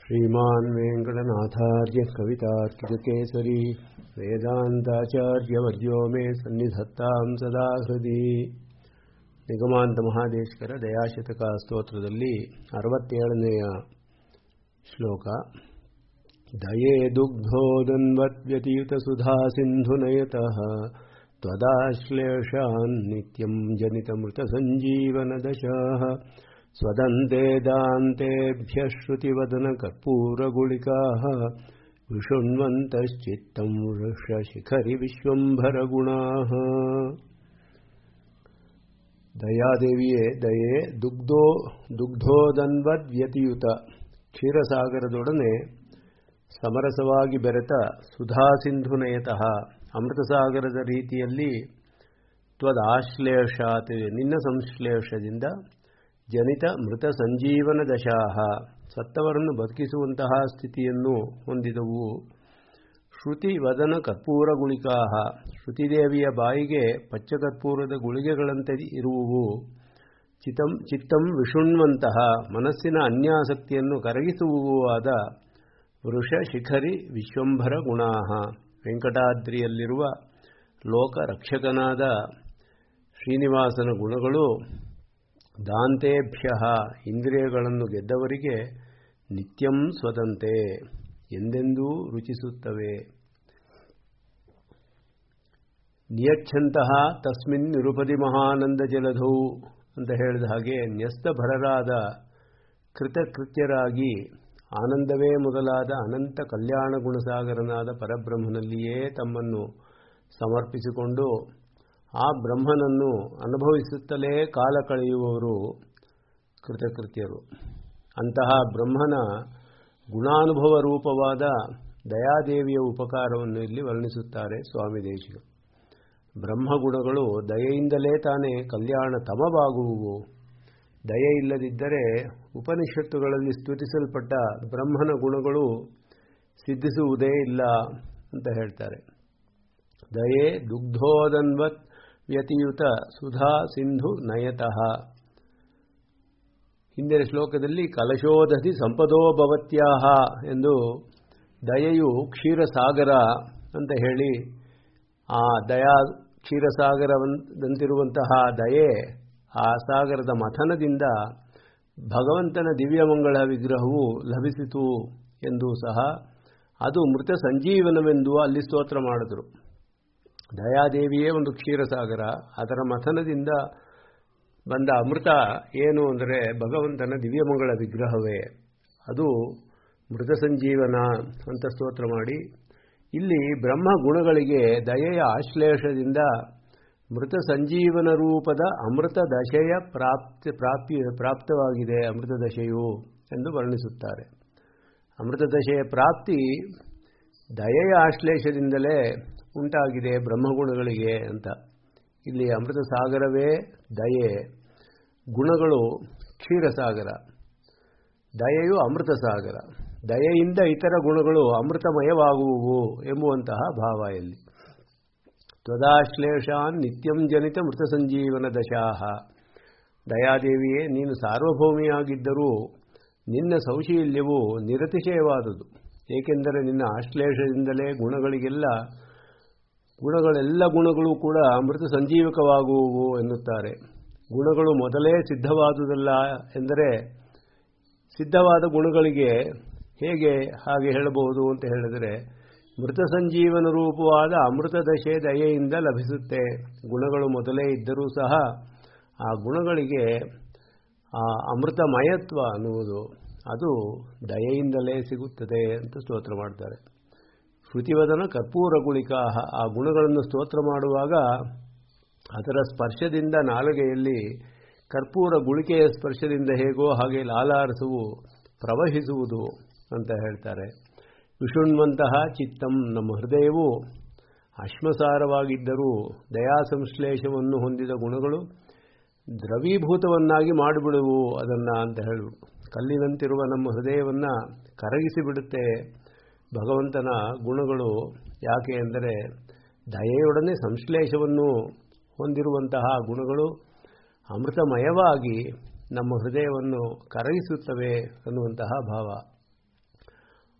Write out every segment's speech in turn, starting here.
श्रीमान् वेङ्कटनाथार्य कवितार्कितकेसरी वेदान्ताचार्यवर्यो मे सन्निधत्तां सदा ಹೃದಿ ನಿಗಮಾಂತ ಮಹಾದೇಶ್ಕರ ದಯಾಶತಕ ಸ್ತೋತ್ರದಲ್ಲಿ ಅರವತ್ತೇಳನೆಯ ಶ್ಲೋಕ ದಯೇ ದುಗ್ಧೋದನ್ವತ್ವ್ಯತಿಯುತ ಸುಧಾ ಸಿಂಧುನಯತಃ त्वदाश्लेषान् नित्यम् जनितमृतसञ्जीवनदशाः स्वदन्ते दान्तेभ्यः श्रुतिवदनकर्पूरगुलिकाः विशृण्वन्तश्चित्तम् वृक्षशिखरि विश्वम्भरगुणाः ದಯಾದೇವಿಯೇ ದಯೆ ದುಗ್ಧೋ ದುಗ್ಧೋದನ್ವದ್ವ್ಯತಿಯುತ ಕ್ಷೀರಸಾಗರದೊಡನೆ ಸಮರಸವಾಗಿ ಬೆರೆತ ಸುಧಾಸಿಂಧುನಯತಃ ಅಮೃತಸಾಗರದ ರೀತಿಯಲ್ಲಿ ತ್ವದಾಶ್ಲೇಷಾತ್ ನಿನ್ನ ಸಂಶ್ಲೇಷದಿಂದ ಜನಿತ ಮೃತ ಸಂಜೀವನ ದಶಾಹ ಸತ್ತವರನ್ನು ಬದುಕಿಸುವಂತಹ ಸ್ಥಿತಿಯನ್ನು ಹೊಂದಿದವು ಶ್ರುತಿ ವದನ ಕರ್ಪೂರ ಗುಳಿಕಾಹ ಶ್ರುತಿದೇವಿಯ ಬಾಯಿಗೆ ಪಚ್ಚಕರ್ಪೂರದ ಗುಳಿಗೆಗಳಂತೆ ಇರುವುವು ಚಿತಂ ಚಿತ್ತಂ ವಿಷುಣ್ವಂತಹ ಮನಸ್ಸಿನ ಅನ್ಯಾಸಕ್ತಿಯನ್ನು ಕರಗಿಸುವುವೂ ಆದ ವೃಷ ಶಿಖರಿ ವಿಶ್ವಂಭರ ಗುಣಾಹ ವೆಂಕಟಾದ್ರಿಯಲ್ಲಿರುವ ಲೋಕ ರಕ್ಷಕನಾದ ಶ್ರೀನಿವಾಸನ ಗುಣಗಳು ದಾಂತೇಭ್ಯ ಇಂದ್ರಿಯಗಳನ್ನು ಗೆದ್ದವರಿಗೆ ನಿತ್ಯಂ ಸ್ವದಂತೆ ಎಂದೆಂದೂ ರುಚಿಸುತ್ತವೆ ನಿಯಚ್ಛಂತಹ ತಸ್ಮಿನ್ ನಿರುಪದಿ ಮಹಾನಂದ ಜಲಧೌ ಅಂತ ಹೇಳಿದ ಹಾಗೆ ನ್ಯಸ್ತಭರರಾದ ಕೃತಕೃತ್ಯರಾಗಿ ಆನಂದವೇ ಮೊದಲಾದ ಅನಂತ ಕಲ್ಯಾಣ ಗುಣಸಾಗರನಾದ ಪರಬ್ರಹ್ಮನಲ್ಲಿಯೇ ತಮ್ಮನ್ನು ಸಮರ್ಪಿಸಿಕೊಂಡು ಆ ಬ್ರಹ್ಮನನ್ನು ಅನುಭವಿಸುತ್ತಲೇ ಕಾಲ ಕಳೆಯುವವರು ಕೃತಕೃತ್ಯರು ಅಂತಹ ಬ್ರಹ್ಮನ ಗುಣಾನುಭವ ರೂಪವಾದ ದಯಾದೇವಿಯ ಉಪಕಾರವನ್ನು ಇಲ್ಲಿ ವರ್ಣಿಸುತ್ತಾರೆ ಸ್ವಾಮಿ ದೇಶಿಗಳು ಬ್ರಹ್ಮಗುಣಗಳು ದಯೆಯಿಂದಲೇ ತಾನೇ ಕಲ್ಯಾಣ ತಮವಾಗುವುವು ದಯೆ ಇಲ್ಲದಿದ್ದರೆ ಉಪನಿಷತ್ತುಗಳಲ್ಲಿ ಸ್ತುತಿಸಲ್ಪಟ್ಟ ಬ್ರಹ್ಮನ ಗುಣಗಳು ಸಿದ್ಧಿಸುವುದೇ ಇಲ್ಲ ಅಂತ ಹೇಳ್ತಾರೆ ದಯೆ ದುಗ್ಧೋದನ್ವತ್ ವ್ಯತಿಯುತ ಸುಧಾ ಸಿಂಧು ನಯತಃ ಹಿಂದಿನ ಶ್ಲೋಕದಲ್ಲಿ ಕಲಶೋದಧಿ ಸಂಪದೋ ಭವತ್ಯಾಹ ಎಂದು ದಯೆಯು ಕ್ಷೀರಸಾಗರ ಅಂತ ಹೇಳಿ ಆ ದಯಾ ಕ್ಷೀರಸಾಗರದಂತಿರುವಂತಹ ದಯೆ ಆ ಸಾಗರದ ಮಥನದಿಂದ ಭಗವಂತನ ದಿವ್ಯಮಂಗಳ ವಿಗ್ರಹವು ಲಭಿಸಿತು ಎಂದು ಸಹ ಅದು ಮೃತ ಸಂಜೀವನವೆಂದು ಅಲ್ಲಿ ಸ್ತೋತ್ರ ಮಾಡಿದರು ದಯಾದೇವಿಯೇ ಒಂದು ಕ್ಷೀರಸಾಗರ ಅದರ ಮಥನದಿಂದ ಬಂದ ಅಮೃತ ಏನು ಅಂದರೆ ಭಗವಂತನ ದಿವ್ಯಮಂಗಳ ವಿಗ್ರಹವೇ ಅದು ಮೃತ ಸಂಜೀವನ ಅಂತ ಸ್ತೋತ್ರ ಮಾಡಿ ಇಲ್ಲಿ ಬ್ರಹ್ಮ ಗುಣಗಳಿಗೆ ದಯೆಯ ಆಶ್ಲೇಷದಿಂದ ಮೃತ ಸಂಜೀವನ ರೂಪದ ಅಮೃತ ದಶೆಯ ಪ್ರಾಪ್ತಿ ಪ್ರಾಪ್ತಿ ಪ್ರಾಪ್ತವಾಗಿದೆ ಅಮೃತ ದಶೆಯು ಎಂದು ವರ್ಣಿಸುತ್ತಾರೆ ಅಮೃತ ದಶೆಯ ಪ್ರಾಪ್ತಿ ದಯೆಯ ಆಶ್ಲೇಷದಿಂದಲೇ ಉಂಟಾಗಿದೆ ಬ್ರಹ್ಮಗುಣಗಳಿಗೆ ಅಂತ ಇಲ್ಲಿ ಅಮೃತ ಸಾಗರವೇ ದಯೆ ಗುಣಗಳು ಕ್ಷೀರಸಾಗರ ದಯೆಯು ಅಮೃತ ಸಾಗರ ದಯೆಯಿಂದ ಇತರ ಗುಣಗಳು ಅಮೃತಮಯವಾಗುವುವು ಎಂಬುವಂತಹ ಭಾವ ಇಲ್ಲಿ ತ್ವದಾಶ್ಲೇಷಾನ್ ನಿತ್ಯಂ ಜನಿತ ಮೃತ ಸಂಜೀವನ ದಶಾಹ ದಯಾದೇವಿಯೇ ನೀನು ಸಾರ್ವಭೌಮಿಯಾಗಿದ್ದರೂ ನಿನ್ನ ಸೌಶೀಲ್ಯವು ನಿರತಿಶಯವಾದುದು ಏಕೆಂದರೆ ನಿನ್ನ ಆಶ್ಲೇಷದಿಂದಲೇ ಗುಣಗಳಿಗೆಲ್ಲ ಗುಣಗಳೆಲ್ಲ ಗುಣಗಳು ಕೂಡ ಅಮೃತ ಸಂಜೀವಕವಾಗುವುವು ಎನ್ನುತ್ತಾರೆ ಗುಣಗಳು ಮೊದಲೇ ಸಿದ್ಧವಾದುದಲ್ಲ ಎಂದರೆ ಸಿದ್ಧವಾದ ಗುಣಗಳಿಗೆ ಹೇಗೆ ಹಾಗೆ ಹೇಳಬಹುದು ಅಂತ ಹೇಳಿದರೆ ಮೃತ ಸಂಜೀವನ ರೂಪವಾದ ಅಮೃತ ದಶೆ ದಯೆಯಿಂದ ಲಭಿಸುತ್ತೆ ಗುಣಗಳು ಮೊದಲೇ ಇದ್ದರೂ ಸಹ ಆ ಗುಣಗಳಿಗೆ ಆ ಅಮೃತಮಯತ್ವ ಅನ್ನುವುದು ಅದು ದಯೆಯಿಂದಲೇ ಸಿಗುತ್ತದೆ ಅಂತ ಸ್ತೋತ್ರ ಮಾಡ್ತಾರೆ ಶ್ರುತಿವದನ ಕರ್ಪೂರ ಗುಳಿಕಾ ಆ ಗುಣಗಳನ್ನು ಸ್ತೋತ್ರ ಮಾಡುವಾಗ ಅದರ ಸ್ಪರ್ಶದಿಂದ ನಾಲಿಗೆಯಲ್ಲಿ ಕರ್ಪೂರ ಗುಳಿಕೆಯ ಸ್ಪರ್ಶದಿಂದ ಹೇಗೋ ಹಾಗೆ ಲಾಲಾರಸವು ಪ್ರವಹಿಸುವುದು ಅಂತ ಹೇಳ್ತಾರೆ ವಿಷುಣ್ವಂತಹ ಚಿತ್ತಂ ನಮ್ಮ ಹೃದಯವು ಅಶ್ಮಸಾರವಾಗಿದ್ದರೂ ದಯಾ ಸಂಶ್ಲೇಷವನ್ನು ಹೊಂದಿದ ಗುಣಗಳು ದ್ರವೀಭೂತವನ್ನಾಗಿ ಮಾಡಿಬಿಡುವು ಅದನ್ನು ಅಂತ ಹೇಳು ಕಲ್ಲಿನಂತಿರುವ ನಮ್ಮ ಹೃದಯವನ್ನು ಕರಗಿಸಿಬಿಡುತ್ತೆ ಭಗವಂತನ ಗುಣಗಳು ಯಾಕೆ ಎಂದರೆ ದಯೆಯೊಡನೆ ಸಂಶ್ಲೇಷವನ್ನು ಹೊಂದಿರುವಂತಹ ಗುಣಗಳು ಅಮೃತಮಯವಾಗಿ ನಮ್ಮ ಹೃದಯವನ್ನು ಕರಗಿಸುತ್ತವೆ ಅನ್ನುವಂತಹ ಭಾವ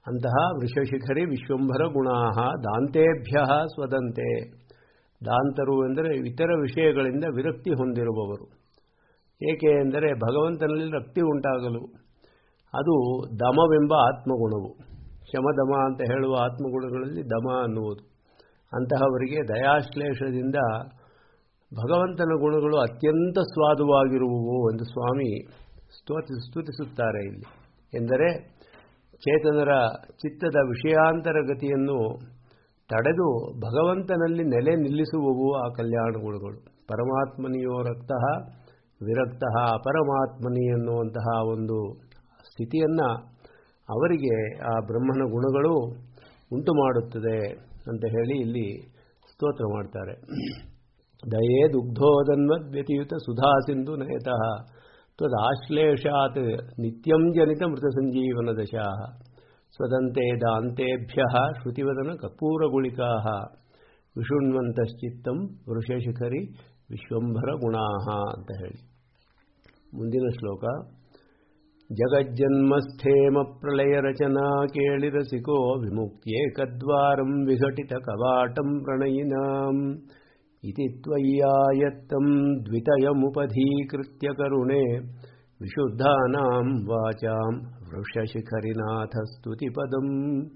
ಅಂತಹ ವೃಷಶಿಖರಿ ವಿಶ್ವಂಭರ ಗುಣಾ ದಾಂತೇಭ್ಯ ಸ್ವದಂತೆ ದಾಂತರು ಎಂದರೆ ಇತರ ವಿಷಯಗಳಿಂದ ವಿರಕ್ತಿ ಹೊಂದಿರುವವರು ಏಕೆ ಎಂದರೆ ಭಗವಂತನಲ್ಲಿ ರಕ್ತಿ ಉಂಟಾಗಲು ಅದು ದಮವೆಂಬ ಆತ್ಮಗುಣವು ಶಮದಮ ಅಂತ ಹೇಳುವ ಆತ್ಮಗುಣಗಳಲ್ಲಿ ದಮ ಅನ್ನುವುದು ಅಂತಹವರಿಗೆ ದಯಾಶ್ಲೇಷದಿಂದ ಭಗವಂತನ ಗುಣಗಳು ಅತ್ಯಂತ ಸ್ವಾದುವಾಗಿರುವವು ಎಂದು ಸ್ವಾಮಿ ಸ್ತೋತಿ ಸ್ತುತಿಸುತ್ತಾರೆ ಇಲ್ಲಿ ಎಂದರೆ ಚೇತನರ ಚಿತ್ತದ ವಿಷಯಾಂತರ ಗತಿಯನ್ನು ತಡೆದು ಭಗವಂತನಲ್ಲಿ ನೆಲೆ ನಿಲ್ಲಿಸುವವು ಆ ಕಲ್ಯಾಣ ಗುಣಗಳು ಪರಮಾತ್ಮನಿಯೋ ರಕ್ತ ವಿರಕ್ತ ಅಪರಮಾತ್ಮನಿ ಎನ್ನುವಂತಹ ಒಂದು ಸ್ಥಿತಿಯನ್ನು ಅವರಿಗೆ ಆ ಬ್ರಹ್ಮನ ಗುಣಗಳು ಉಂಟು ಮಾಡುತ್ತದೆ ಅಂತ ಹೇಳಿ ಇಲ್ಲಿ ಸ್ತೋತ್ರ ಮಾಡ್ತಾರೆ ದಯೇ ದುಗ್ಧೋದನ್ವದ್ವ್ಯತಿಯುತ ಸುಧಾ ಸಿಂಧು ನಯತಃ ತ್ವದಾಶ್ಲೇಷಾತ್ ನಿತ್ಯಂ ಜನಿತ ಮೃತ ಸಂಜೀವನ ದಶಾ ಸ್ವದಂತೆ ದಾಂತೇಭ್ಯ ಶ್ರುತಿವದನ ಕರ್ಪೂರಗುಳಿಕಾ ವಿಶೃಣ್ವಂತಶ್ಚಿತ್ತಂ ವೃಷಶಿಖರಿ ವಿಶ್ವಂಭರ ಗುಣಾ ಅಂತ ಹೇಳಿ ಮುಂದಿನ ಶ್ಲೋಕ ಜಗಜ್ಜನ್ಮಸ್ಥೇಮ ಪ್ರಳಯ ರಚನಾ ಕೇಳಿರಸಿಕೋ ವಿಮುಕ್ತ್ಯೇಕದ್ವಾರಂ ವಿಘಟಿತ ಕವಾಟಂ ಪ್ರಣಯಿನಾಂ ಇತಿ ತ್ವಯ್ಯಾಯತ್ತಂ ದ್ವಿತಯಮುಪಧೀಕೃತ್ಯ ಕರುಣೆ ವಿಶುದ್ಧಾನಾಂ ವಾಚಾಂ ವೃಷಶಿಖರಿನಾಥ ಸ್ತುತಿಪದಂ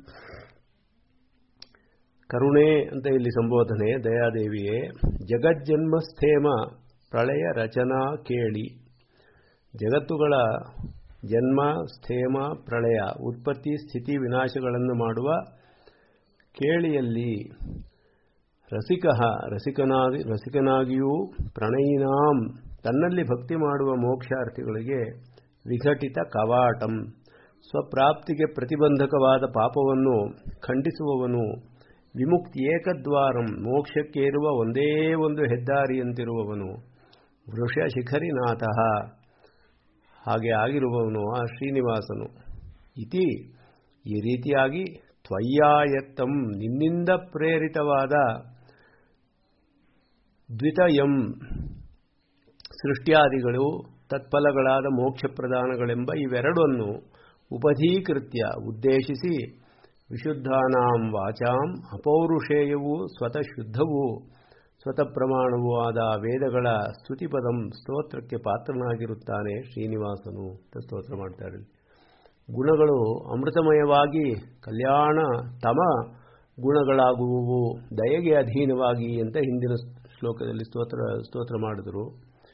ಕರುಣೆ ಅಂತ ಇಲ್ಲಿ ಸಂಬೋಧನೆ ದಯಾದೇವಿಯೇ ಜಗಜ್ಜನ್ಮಸ್ಥೇಮ ಪ್ರಳಯ ರಚನಾ ಕೇಳಿ ಜಗತ್ತುಗಳ ಜನ್ಮ ಸ್ಥೇಮ ಪ್ರಳಯ ಉತ್ಪತ್ತಿ ಸ್ಥಿತಿ ವಿನಾಶಗಳನ್ನು ಮಾಡುವ ಕೇಳಿಯಲ್ಲಿ ರಸಿಕ ರಸಿಕನಾಗಿ ರಸಿಕನಾಗಿಯೂ ಪ್ರಣಯಿನಾಂ ತನ್ನಲ್ಲಿ ಭಕ್ತಿ ಮಾಡುವ ಮೋಕ್ಷಾರ್ಥಿಗಳಿಗೆ ವಿಘಟಿತ ಕವಾಟಂ ಸ್ವಪ್ರಾಪ್ತಿಗೆ ಪ್ರತಿಬಂಧಕವಾದ ಪಾಪವನ್ನು ಖಂಡಿಸುವವನು ವಿಮುಕ್ತಿ ಏಕದ್ವಾರಂ ಮೋಕ್ಷಕ್ಕೆ ಇರುವ ಒಂದೇ ಒಂದು ಹೆದ್ದಾರಿಯಂತಿರುವವನು ವೃಷ ಶಿಖರಿನಾಥಃ ಹಾಗೆ ಆಗಿರುವವನು ಆ ಶ್ರೀನಿವಾಸನು ಇತಿ ಈ ರೀತಿಯಾಗಿ ತ್ವಯ್ಯಾಯತ್ತಂ ನಿನ್ನಿಂದ ಪ್ರೇರಿತವಾದ ದ್ವಿತಯಂ ಸೃಷ್ಟ್ಯಾದಿಗಳು ತತ್ಫಲಗಳಾದ ಮೋಕ್ಷ ಪ್ರದಾನಗಳೆಂಬ ಇವೆರಡನ್ನು ಉಪಧೀಕೃತ್ಯ ಉದ್ದೇಶಿಸಿ ವಿಶುದ್ಧಾನಾಂ ವಾಚಾಂ ಅಪೌರುಷೇಯವೂ ಸ್ವತಃ ಶುದ್ಧವೂ ಸ್ವತಃ ಪ್ರಮಾಣವೂ ಆದ ವೇದಗಳ ಸ್ತುತಿಪದಂ ಸ್ತೋತ್ರಕ್ಕೆ ಪಾತ್ರನಾಗಿರುತ್ತಾನೆ ಶ್ರೀನಿವಾಸನು ಅಂತ ಸ್ತೋತ್ರ ಮಾಡ್ತಾರೆ ಗುಣಗಳು ಅಮೃತಮಯವಾಗಿ ಕಲ್ಯಾಣ ತಮ ಗುಣಗಳಾಗುವುವು ದಯೆಗೆ ಅಧೀನವಾಗಿ ಅಂತ ಹಿಂದಿನ ಶ್ಲೋಕದಲ್ಲಿ ಸ್ತೋತ್ರ ಸ್ತೋತ್ರ ಮಾಡಿದರು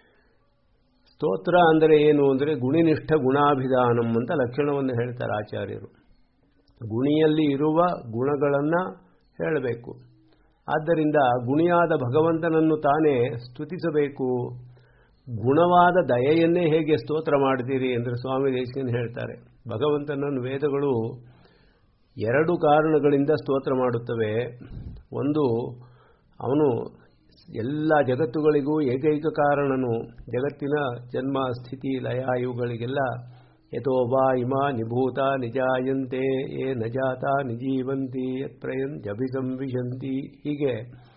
ಸ್ತೋತ್ರ ಅಂದರೆ ಏನು ಅಂದರೆ ಗುಣಿನಿಷ್ಠ ಗುಣಾಭಿಧಾನಂ ಅಂತ ಲಕ್ಷಣವನ್ನು ಹೇಳ್ತಾರೆ ಆಚಾರ್ಯರು ಗುಣಿಯಲ್ಲಿ ಇರುವ ಗುಣಗಳನ್ನು ಹೇಳಬೇಕು ಆದ್ದರಿಂದ ಗುಣಿಯಾದ ಭಗವಂತನನ್ನು ತಾನೇ ಸ್ತುತಿಸಬೇಕು ಗುಣವಾದ ದಯೆಯನ್ನೇ ಹೇಗೆ ಸ್ತೋತ್ರ ಮಾಡ್ತೀರಿ ಅಂದರೆ ಸ್ವಾಮಿ ದೇಶಿಕನ್ ಹೇಳ್ತಾರೆ ಭಗವಂತನನ್ನು ವೇದಗಳು ಎರಡು ಕಾರಣಗಳಿಂದ ಸ್ತೋತ್ರ ಮಾಡುತ್ತವೆ ಒಂದು ಅವನು ಎಲ್ಲ ಜಗತ್ತುಗಳಿಗೂ ಏಕೈಕ ಕಾರಣನು ಜಗತ್ತಿನ ಜನ್ಮ ಸ್ಥಿತಿ ಲಯ ಇವುಗಳಿಗೆಲ್ಲ ಯಥೋ ವಾ ಇಮ ನಿಭೂತ ನಿಜಾಯಂತೆ ಏ ನಜಾತ ನಿಜೀವಂತಿ ಯತ್ಪ್ರಯನ್ ಜಭಿಸಂವಿಶಂತಿ ಹೀಗೆ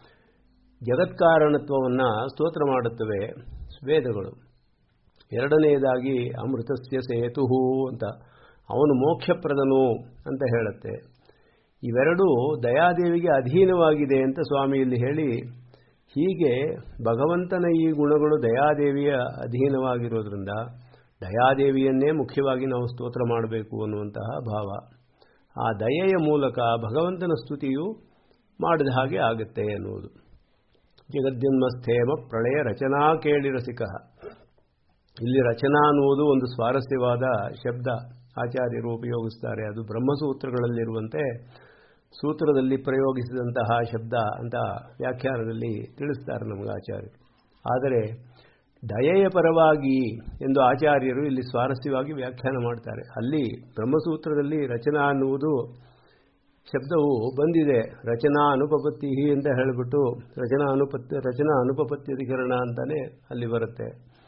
ಜಗತ್ಕಾರಣತ್ವವನ್ನು ಸ್ತೋತ್ರ ಮಾಡುತ್ತವೆ ವೇದಗಳು ಎರಡನೆಯದಾಗಿ ಅಮೃತಸ್ಯ ಸೇತು ಅಂತ ಅವನು ಮೋಕ್ಷಪ್ರದನು ಅಂತ ಹೇಳುತ್ತೆ ಇವೆರಡೂ ದಯಾದೇವಿಗೆ ಅಧೀನವಾಗಿದೆ ಅಂತ ಸ್ವಾಮಿ ಇಲ್ಲಿ ಹೇಳಿ ಹೀಗೆ ಭಗವಂತನ ಈ ಗುಣಗಳು ದಯಾದೇವಿಯ ಅಧೀನವಾಗಿರೋದ್ರಿಂದ ದಯಾದೇವಿಯನ್ನೇ ಮುಖ್ಯವಾಗಿ ನಾವು ಸ್ತೋತ್ರ ಮಾಡಬೇಕು ಅನ್ನುವಂತಹ ಭಾವ ಆ ದಯೆಯ ಮೂಲಕ ಭಗವಂತನ ಸ್ತುತಿಯು ಮಾಡಿದ ಹಾಗೆ ಆಗುತ್ತೆ ಎನ್ನುವುದು ಜಗದ್ಜನ್ಮಸ್ಥೇಮ ಪ್ರಳಯ ರಚನಾ ಕೇಳಿ ರಸಿಕ ಇಲ್ಲಿ ರಚನಾ ಅನ್ನುವುದು ಒಂದು ಸ್ವಾರಸ್ಯವಾದ ಶಬ್ದ ಆಚಾರ್ಯರು ಉಪಯೋಗಿಸ್ತಾರೆ ಅದು ಬ್ರಹ್ಮಸೂತ್ರಗಳಲ್ಲಿರುವಂತೆ ಸೂತ್ರದಲ್ಲಿ ಪ್ರಯೋಗಿಸಿದಂತಹ ಶಬ್ದ ಅಂತ ವ್ಯಾಖ್ಯಾನದಲ್ಲಿ ತಿಳಿಸ್ತಾರೆ ನಮಗೆ ಆಚಾರ್ಯರು ಆದರೆ ದಯೆಯ ಪರವಾಗಿ ಎಂದು ಆಚಾರ್ಯರು ಇಲ್ಲಿ ಸ್ವಾರಸ್ಯವಾಗಿ ವ್ಯಾಖ್ಯಾನ ಮಾಡ್ತಾರೆ ಅಲ್ಲಿ ಬ್ರಹ್ಮಸೂತ್ರದಲ್ಲಿ ರಚನಾ ಅನ್ನುವುದು ಶಬ್ದವು ಬಂದಿದೆ ರಚನಾ ಅನುಪಪತ್ತಿ ಅಂತ ಹೇಳಿಬಿಟ್ಟು ರಚನಾ ಅನುಪತ್ತಿ ರಚನಾ ಅನುಪಪತ್ತಿ ಅಧಿಕರಣ ಅಂತಾನೆ ಅಲ್ಲಿ ಬರುತ್ತೆ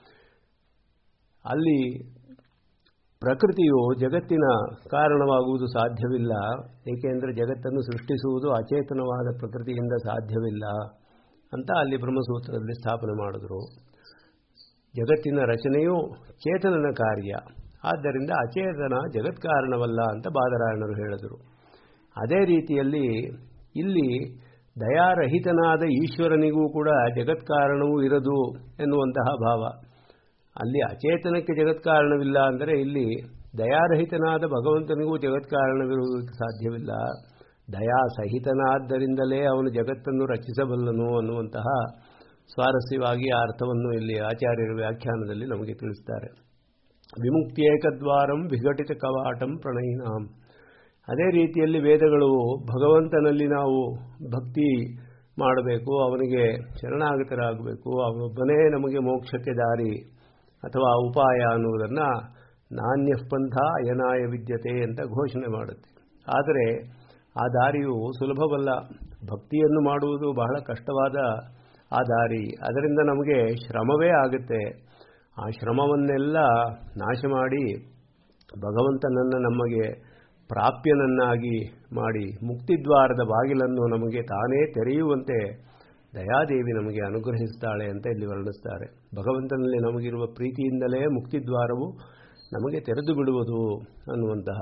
ಅಲ್ಲಿ ಪ್ರಕೃತಿಯು ಜಗತ್ತಿನ ಕಾರಣವಾಗುವುದು ಸಾಧ್ಯವಿಲ್ಲ ಏಕೆಂದರೆ ಜಗತ್ತನ್ನು ಸೃಷ್ಟಿಸುವುದು ಅಚೇತನವಾದ ಪ್ರಕೃತಿಯಿಂದ ಸಾಧ್ಯವಿಲ್ಲ ಅಂತ ಅಲ್ಲಿ ಬ್ರಹ್ಮಸೂತ್ರದಲ್ಲಿ ಸ್ಥಾಪನೆ ಮಾಡಿದ್ರು ಜಗತ್ತಿನ ರಚನೆಯು ಚೇತನನ ಕಾರ್ಯ ಆದ್ದರಿಂದ ಅಚೇತನ ಜಗತ್ಕಾರಣವಲ್ಲ ಅಂತ ಬಾದರಾಯಣರು ಹೇಳಿದರು ಅದೇ ರೀತಿಯಲ್ಲಿ ಇಲ್ಲಿ ದಯಾರಹಿತನಾದ ಈಶ್ವರನಿಗೂ ಕೂಡ ಜಗತ್ಕಾರಣವೂ ಇರದು ಎನ್ನುವಂತಹ ಭಾವ ಅಲ್ಲಿ ಅಚೇತನಕ್ಕೆ ಜಗತ್ಕಾರಣವಿಲ್ಲ ಅಂದರೆ ಇಲ್ಲಿ ದಯಾರಹಿತನಾದ ಭಗವಂತನಿಗೂ ಜಗತ್ಕಾರಣವಿರುವುದಕ್ಕೆ ಸಾಧ್ಯವಿಲ್ಲ ದಯಾ ಸಹಿತನಾದ್ದರಿಂದಲೇ ಅವನು ಜಗತ್ತನ್ನು ರಚಿಸಬಲ್ಲನು ಅನ್ನುವಂತಹ ಸ್ವಾರಸ್ಯವಾಗಿ ಆ ಅರ್ಥವನ್ನು ಇಲ್ಲಿ ಆಚಾರ್ಯರ ವ್ಯಾಖ್ಯಾನದಲ್ಲಿ ನಮಗೆ ತಿಳಿಸ್ತಾರೆ ವಿಮುಕ್ತಿಯೇಕದ್ವಾರಂ ವಿಘಟಿತ ಕವಾಟಂ ಪ್ರಣಯಿನಾಂ ಅದೇ ರೀತಿಯಲ್ಲಿ ವೇದಗಳು ಭಗವಂತನಲ್ಲಿ ನಾವು ಭಕ್ತಿ ಮಾಡಬೇಕು ಅವನಿಗೆ ಶರಣಾಗತರಾಗಬೇಕು ಅವನೊಬ್ಬನೇ ನಮಗೆ ಮೋಕ್ಷಕ್ಕೆ ದಾರಿ ಅಥವಾ ಉಪಾಯ ಅನ್ನುವುದನ್ನು ನಾಣ್ಯ ಪಂಥ ಅಯನಾಯ ವಿದ್ಯತೆ ಅಂತ ಘೋಷಣೆ ಮಾಡುತ್ತೆ ಆದರೆ ಆ ದಾರಿಯು ಸುಲಭವಲ್ಲ ಭಕ್ತಿಯನ್ನು ಮಾಡುವುದು ಬಹಳ ಕಷ್ಟವಾದ ಆ ದಾರಿ ಅದರಿಂದ ನಮಗೆ ಶ್ರಮವೇ ಆಗುತ್ತೆ ಆ ಶ್ರಮವನ್ನೆಲ್ಲ ನಾಶ ಮಾಡಿ ಭಗವಂತನನ್ನು ನಮಗೆ ಪ್ರಾಪ್ಯನನ್ನಾಗಿ ಮಾಡಿ ಮುಕ್ತಿದ್ವಾರದ ಬಾಗಿಲನ್ನು ನಮಗೆ ತಾನೇ ತೆರೆಯುವಂತೆ ದಯಾದೇವಿ ನಮಗೆ ಅನುಗ್ರಹಿಸ್ತಾಳೆ ಅಂತ ಇಲ್ಲಿ ವರ್ಣಿಸ್ತಾರೆ ಭಗವಂತನಲ್ಲಿ ನಮಗಿರುವ ಪ್ರೀತಿಯಿಂದಲೇ ಮುಕ್ತಿದ್ವಾರವು ನಮಗೆ ತೆರೆದು ಬಿಡುವುದು ಅನ್ನುವಂತಹ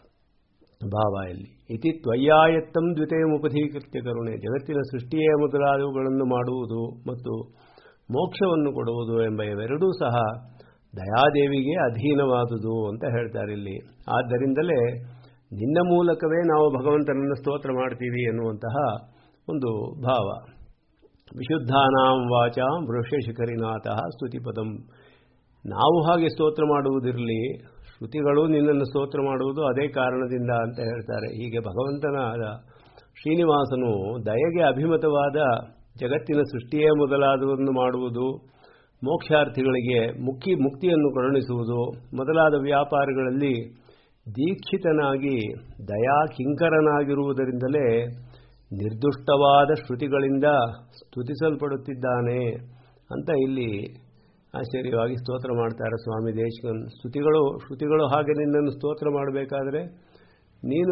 ಭಾವ ಇಲ್ಲಿ ಇತಿ ತ್ವಯ್ಯಾಯತ್ತಂ ದ್ವಿತೀಯಮುಪಧೀಕೃತ್ಯ ಕರುಣೆ ಜಗತ್ತಿನ ಸೃಷ್ಟಿಯೇ ಮೊದಲಾದವುಗಳನ್ನು ಮಾಡುವುದು ಮತ್ತು ಮೋಕ್ಷವನ್ನು ಕೊಡುವುದು ಎಂಬ ಇವೆರಡೂ ಸಹ ದಯಾದೇವಿಗೆ ಅಧೀನವಾದುದು ಅಂತ ಹೇಳ್ತಾರೆ ಇಲ್ಲಿ ಆದ್ದರಿಂದಲೇ ನಿನ್ನ ಮೂಲಕವೇ ನಾವು ಭಗವಂತನನ್ನು ಸ್ತೋತ್ರ ಮಾಡ್ತೀವಿ ಎನ್ನುವಂತಹ ಒಂದು ಭಾವ ವಿಶುದ್ಧಾನಾಂ ವಾಚ ವೃಷಶಿಖರಿನಾಥ ಸ್ತುತಿಪದಂ ನಾವು ಹಾಗೆ ಸ್ತೋತ್ರ ಮಾಡುವುದಿರಲಿ ಶ್ರುತಿಗಳು ನಿನ್ನನ್ನು ಸ್ತೋತ್ರ ಮಾಡುವುದು ಅದೇ ಕಾರಣದಿಂದ ಅಂತ ಹೇಳ್ತಾರೆ ಹೀಗೆ ಭಗವಂತನಾದ ಶ್ರೀನಿವಾಸನು ದಯೆಗೆ ಅಭಿಮತವಾದ ಜಗತ್ತಿನ ಸೃಷ್ಟಿಯೇ ಮೊದಲಾದವನ್ನು ಮಾಡುವುದು ಮೋಕ್ಷಾರ್ಥಿಗಳಿಗೆ ಮುಖ್ಯ ಮುಕ್ತಿಯನ್ನು ಕರುಣಿಸುವುದು ಮೊದಲಾದ ವ್ಯಾಪಾರಗಳಲ್ಲಿ ದೀಕ್ಷಿತನಾಗಿ ದಯಾ ಕಿಂಕರನಾಗಿರುವುದರಿಂದಲೇ ನಿರ್ದುಷ್ಟವಾದ ಶ್ರುತಿಗಳಿಂದ ಸ್ತುತಿಸಲ್ಪಡುತ್ತಿದ್ದಾನೆ ಅಂತ ಇಲ್ಲಿ ಆಶ್ಚರ್ಯವಾಗಿ ಸ್ತೋತ್ರ ಮಾಡ್ತಾರೆ ಸ್ವಾಮಿ ದೇಶಕನ್ ಸ್ತುತಿಗಳು ಶ್ರುತಿಗಳು ಹಾಗೆ ನಿನ್ನನ್ನು ಸ್ತೋತ್ರ ಮಾಡಬೇಕಾದ್ರೆ ನೀನು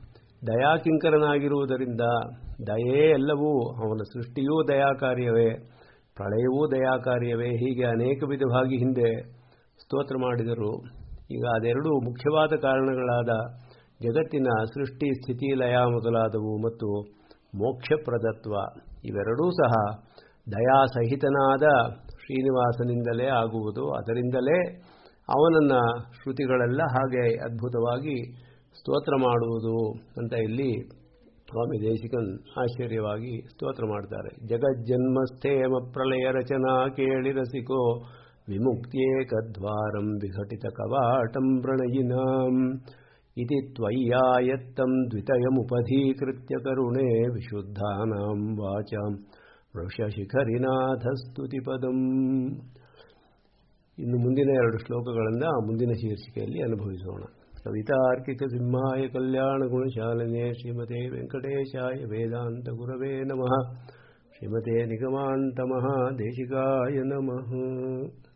ದಯಾಕಿಂಕರನಾಗಿರುವುದರಿಂದ ದಯೇ ಎಲ್ಲವೂ ಅವನ ಸೃಷ್ಟಿಯೂ ದಯಾಕಾರ್ಯವೇ ಪ್ರಳಯವೂ ದಯಾಕಾರ್ಯವೇ ಹೀಗೆ ಅನೇಕ ವಿಧವಾಗಿ ಹಿಂದೆ ಸ್ತೋತ್ರ ಮಾಡಿದರು ಈಗ ಅದೆರಡು ಮುಖ್ಯವಾದ ಕಾರಣಗಳಾದ ಜಗತ್ತಿನ ಸೃಷ್ಟಿ ಸ್ಥಿತಿ ಲಯ ಮೊದಲಾದವು ಮತ್ತು ಮೋಕ್ಷಪ್ರದತ್ವ ಇವೆರಡೂ ಸಹ ದಯಾಸಹಿತನಾದ ಶ್ರೀನಿವಾಸನಿಂದಲೇ ಆಗುವುದು ಅದರಿಂದಲೇ ಅವನನ್ನು ಶ್ರುತಿಗಳೆಲ್ಲ ಹಾಗೆ ಅದ್ಭುತವಾಗಿ ಸ್ತೋತ್ರ ಮಾಡುವುದು ಅಂತ ಇಲ್ಲಿ ಸ್ವಾಮಿ ದೇಶಿಕನ್ ಆಶ್ಚರ್ಯವಾಗಿ ಸ್ತೋತ್ರ ಮಾಡ್ತಾರೆ ಜಗಜ್ಜನ್ಮಸ್ಥೇಮ ಪ್ರಳಯ ರಚನಾ ಕೇಳಿರಸಿಕೋ ವಿಮುಕ್ತ್ಯೇಕದ್ವಾರಂ ವಿಘಟಿತ ಕವಾಟಂ ಪ್ರಣಯಿನಾಂ ಇತಿ ತ್ವಯ್ಯಾಯತ್ತಂ ದ್ವಿತಯಮುಪಧೀಕೃತ್ಯ ಕರುಣೆ ವಿಶುದ್ಧಾನಾಂ ವಾಚಾಂ ವೃಷಶಿಖರಿನಾಥ ಸ್ತುತಿಪದಂ ಇನ್ನು ಮುಂದಿನ ಎರಡು ಶ್ಲೋಕಗಳನ್ನು ಮುಂದಿನ ಶೀರ್ಷಿಕೆಯಲ್ಲಿ ಅನುಭವಿಸೋಣ ಕವಿತಾರ್ಕಿಕ ಸಿಂಹಾಯ ಕಲ್ಯಾಣ ಗುಣಶಾಲನೆ ಶ್ರೀಮತೆ ವೆಂಕಟೇಶಾಯ ವೇದಾಂತ ಗುರವೇ ನಮಃ ಶ್ರೀಮತೆ ನಿಗಮಾಂತ ಮಹಾದೇಶಿಕಾಯ ನಮಃ